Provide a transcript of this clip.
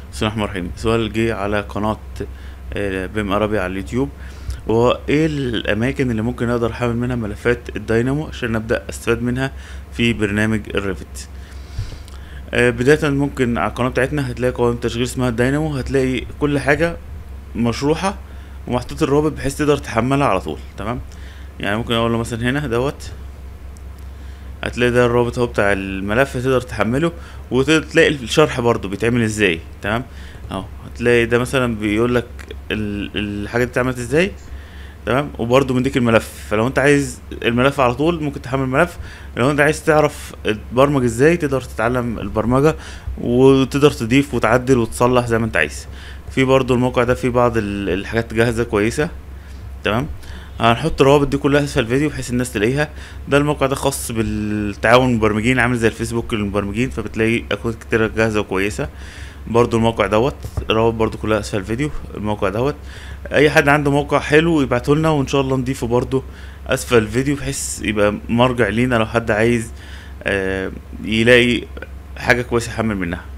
بسم الله الرحمن الرحيم سؤال جه على قناة آه، بيم عربي على اليوتيوب وهو ايه الاماكن اللي ممكن اقدر احمل منها ملفات الداينامو عشان ابدا استفاد منها في برنامج الريفت آه، بداية ممكن على القناة بتاعتنا هتلاقي قوائم تشغيل اسمها الداينامو هتلاقي كل حاجة مشروحة ومحطوط الرابط بحيث تقدر تحملها على طول تمام يعني ممكن اقول له مثلا هنا دوت هتلاقي ده الرابط اهو بتاع الملف تقدر تحمله وتلاقي الشرح برضو بيتعمل ازاي تمام اهو هتلاقي ده مثلا بيقول لك الحاجه دي اتعملت ازاي تمام وبرضو مديك الملف فلو انت عايز الملف على طول ممكن تحمل الملف لو انت عايز تعرف تبرمج ازاي تقدر تتعلم البرمجه وتقدر تضيف وتعدل وتصلح زي ما انت عايز في برضو الموقع ده فيه بعض ال- الحاجات جاهزه كويسه تمام هنحط الروابط دي كلها اسفل الفيديو بحيث الناس تلاقيها ده الموقع ده خاص بالتعاون المبرمجين عامل زي الفيسبوك للمبرمجين فبتلاقي اكواد كتيرة جاهزة وكويسة برضو الموقع دوت الروابط برضو كلها اسفل الفيديو الموقع دوت اي حد عنده موقع حلو يبعته لنا وان شاء الله نضيفه برضو اسفل الفيديو بحيث يبقى مرجع لينا لو حد عايز آه، يلاقي حاجة كويسة يحمل منها